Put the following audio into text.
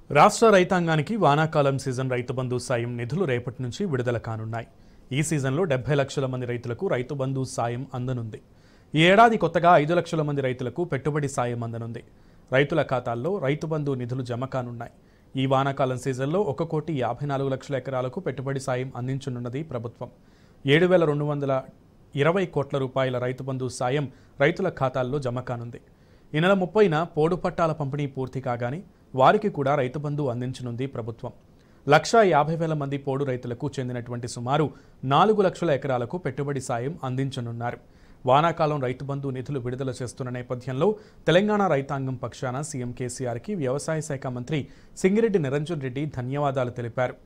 రాష్ట్ర రైతాంగానికి వానాకాలం సీజన్ రైతు బంధు సాయం నిధులు రేపటి నుంచి విడుదల కానున్నాయి ఈ సీజన్లో డెబ్బై లక్షల మంది రైతులకు రైతు బంధు సాయం అందనుంది ఈ ఏడాది కొత్తగా ఐదు లక్షల మంది రైతులకు పెట్టుబడి సాయం అందనుంది రైతుల ఖాతాల్లో రైతు బంధు నిధులు జమ కానున్నాయి ఈ వానాకాలం సీజన్లో ఒక కోటి యాభై నాలుగు లక్షల ఎకరాలకు పెట్టుబడి సాయం అందించనున్నది ప్రభుత్వం ఏడు వేల రెండు వందల ఇరవై కోట్ల రూపాయల రైతు బంధు సాయం రైతుల ఖాతాల్లో జమ కానుంది ఈ నెల ముప్పైన పోడు పట్టాల పంపిణీ పూర్తి కాగానే వారికి కూడా రైతు బంధు అందించనుంది ప్రభుత్వం లక్షా యాభై వేల మంది పోడు రైతులకు చెందినటువంటి సుమారు నాలుగు లక్షల ఎకరాలకు పెట్టుబడి సాయం అందించనున్నారు వానాకాలం రైతు బంధు నిధులు విడుదల చేస్తున్న నేపథ్యంలో తెలంగాణ రైతాంగం పక్షాన సీఎం కేసీఆర్కి వ్యవసాయ శాఖ మంత్రి సింగిరెడ్డి నిరంజన్ రెడ్డి ధన్యవాదాలు తెలిపారు